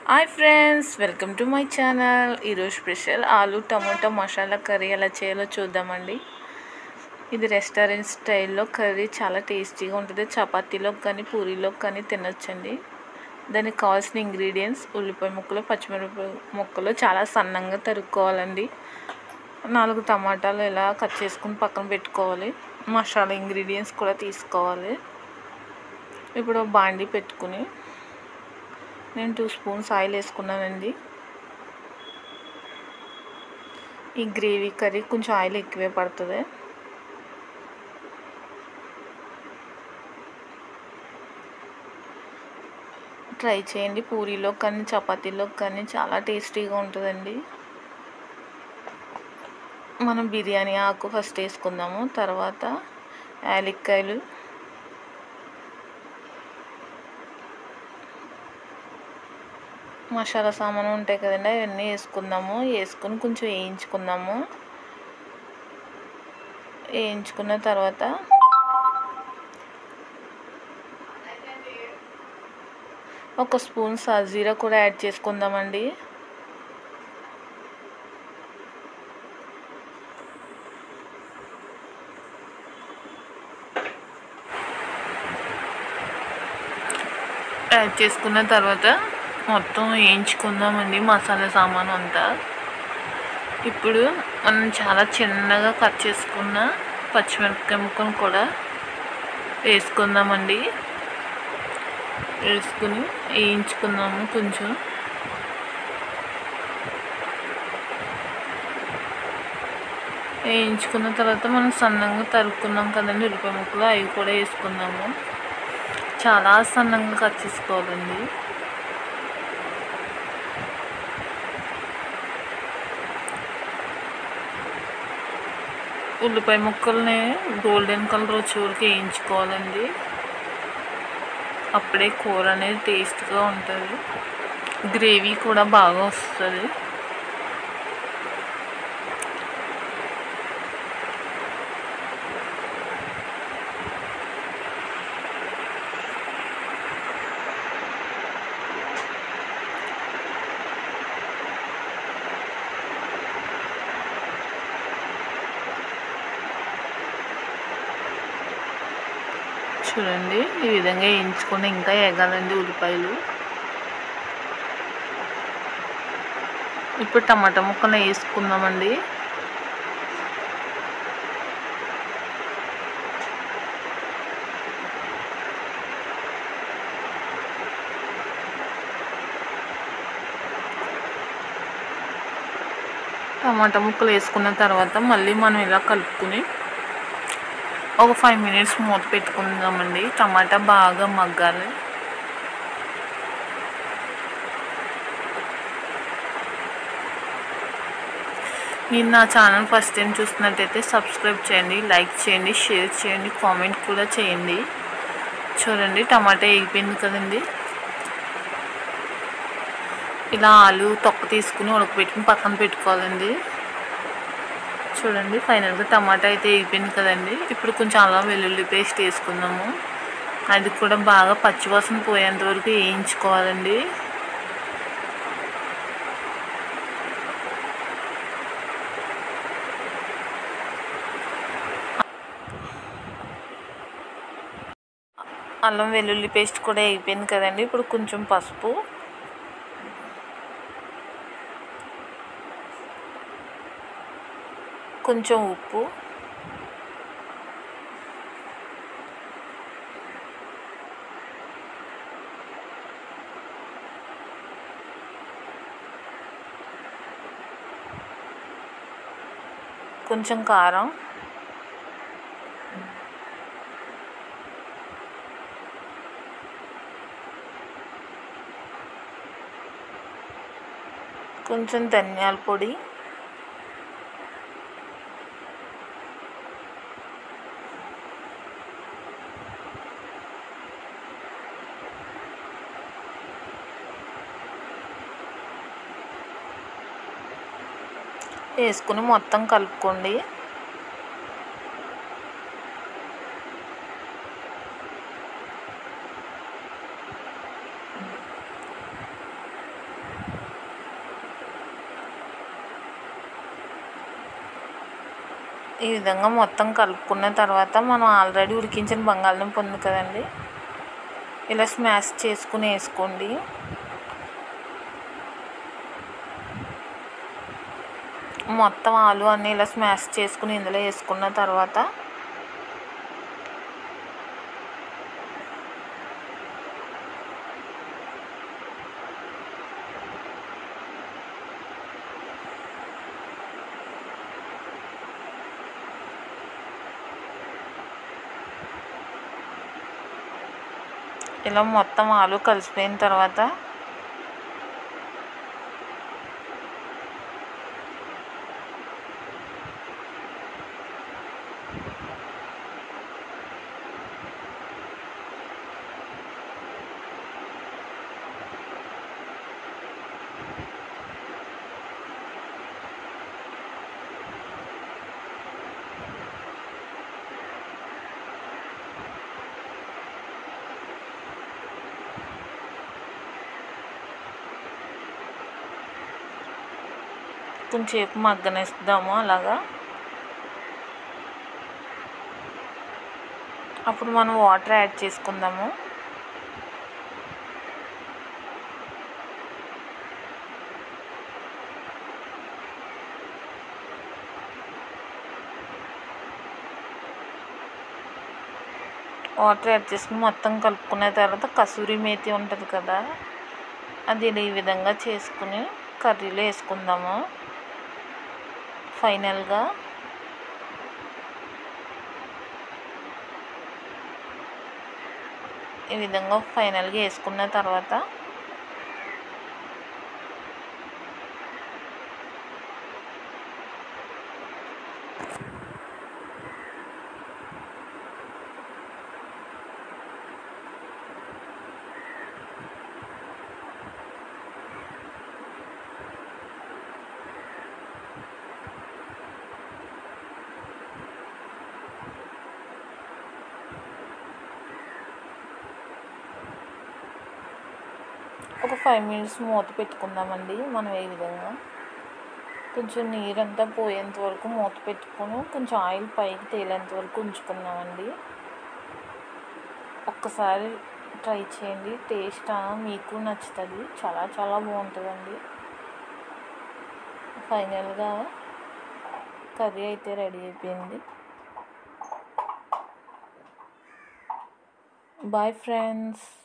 hi friends welcome to my channel ఈరోజు special aloo tomato masala curry ఎలా చేయాలో చూద్దామండి ఇది రెస్టారెంట్ స్టైల్లో కర్రీ చాలా టేస్టీగా ఉంటుంది చపాతీలోకి కానీ పూరీలోకి కానీ తినొచ్చండి దానికి కావాల్సిన ఇంగ్రీడియంట్స్ ఉల్లిపాయ ముక్కలు పచ్చిమిరపకాయ ముక్కలు చాలా సన్నంగా తరుక్కోవాలండి నాలుగు టమాటాలు ఇలా కట్ చేసుకుని పక్కన పెట్టుకోవాలి మసాలా ఇంగ్రీడియంట్స్ కూడా తీసుకోవాలి ఇప్పుడు బాండి పెట్టుకుని నేను టూ స్పూన్స్ ఆయిల్ వేసుకున్నానండి ఈ గ్రేవీ కర్రీ కొంచెం ఆయిల్ ఎక్కువే పడుతుంది ట్రై చేయండి పూరీలో కానీ చపాతీలో కానీ చాలా టేస్టీగా ఉంటుందండి మనం బిర్యానీ ఆకు ఫస్ట్ వేసుకుందాము తర్వాత యాలక్కాయలు మసాలా సామాను ఉంటాయి కదండి అవన్నీ వేసుకుందాము వేసుకొని కొంచెం వేయించుకుందాము వేయించుకున్న తర్వాత ఒక స్పూన్ సాజీరా కూడా యాడ్ చేసుకుందామండి యాడ్ చేసుకున్న తర్వాత మొత్తం వేయించుకుందామండి మసాలా సామాను అంతా ఇప్పుడు మనం చాలా చిన్నగా కట్ చేసుకున్న పచ్చిమిరపకాయ ముక్కను కూడా వేసుకుందామండి వేసుకుని వేయించుకుందాము కొంచెం వేయించుకున్న తర్వాత మనం సన్నంగా తరుక్కున్నాం కదండి ఉల్లిపాయ ముక్కలు అవి కూడా వేసుకుందాము చాలా సన్నంగా కట్ చేసుకోవాలండి ఉల్లిపాయ ముక్కల్ని గోల్డెన్ కలర్ వచ్చే వరకు వేయించుకోవాలండి అప్పుడే కూర అనేది టేస్ట్గా ఉంటుంది గ్రేవీ కూడా బాగా వస్తుంది చూడండి ఈ విధంగా వేయించుకొని ఇంకా వేగాలండి ఉల్లిపాయలు ఇప్పుడు టమాటా ముక్కలు వేసుకుందామండి టమాటా ముక్కలు వేసుకున్న తర్వాత మళ్ళీ మనం ఇలా కలుపుకుని ఒక ఫైవ్ మినిట్స్ మూత పెట్టుకుందామండి టమాటా బాగా మగ్గాలి మీరు నా ఛానల్ ఫస్ట్ టైం చూస్తున్నట్టయితే సబ్స్క్రైబ్ చేయండి లైక్ చేయండి షేర్ చేయండి కామెంట్ కూడా చేయండి చూడండి టమాటా వేగిపోయింది కదండి ఇలా ఆలు తొక్క తీసుకుని ఉడకబెట్టుకుని పక్కన పెట్టుకోవాలండి చూడండి ఫైనల్గా టమాటా అయితే వేగిపోయింది కదండి ఇప్పుడు కొంచెం అల్లం వెల్లుల్లి పేస్ట్ వేసుకుందాము అది కూడా బాగా పచ్చివాసన పోయేంత వరకు వేయించుకోవాలండి అల్లం వెల్లుల్లి పేస్ట్ కూడా వేగిపోయింది కదండి ఇప్పుడు కొంచెం పసుపు కొంచెం ఉప్పు కొంచెం కారం కొంచెం ధనియాల పొడి వేసుకుని మొత్తం కలుపుకోండి ఈ విధంగా మొత్తం కలుపుకున్న తర్వాత మనం ఆల్రెడీ ఉడికించిన బంగాళదుంప ఉంది కదండి ఇలా స్మాష్ చేసుకుని వేసుకోండి మొత్తం ఆలు అన్నీ ఇలా స్మాష్ చేసుకుని ఇందులో వేసుకున్న తర్వాత ఇలా మొత్తం ఆలు కలిసిపోయిన తర్వాత కొంచెంసేపు మగ్గనిస్తాము అలాగా అప్పుడు మనం వాటర్ యాడ్ చేసుకుందాము వాటర్ యాడ్ చేసుకుని మొత్తం కలుపుకున్న తర్వాత కసూరి మేతి ఉంటుంది కదా అది ఈ విధంగా చేసుకుని కర్రీలో వేసుకుందాము ఫైనల్గా ఈ విధంగా ఫైనల్గా వేసుకున్న తర్వాత ఒక ఫైవ్ మినిట్స్ మూత పెట్టుకుందామండి మనం ఏ విధంగా కొంచెం నీరంతా పోయేంత వరకు మూత పెట్టుకొని కొంచెం ఆయిల్ పైకి తేలేంత వరకు ఉంచుకుందామండి ఒక్కసారి ట్రై చేయండి టేస్ట్ మీకు నచ్చుతుంది చాలా చాలా బాగుంటుందండి ఫైనల్గా కర్రీ అయితే రెడీ అయిపోయింది బాయ్ ఫ్రెండ్స్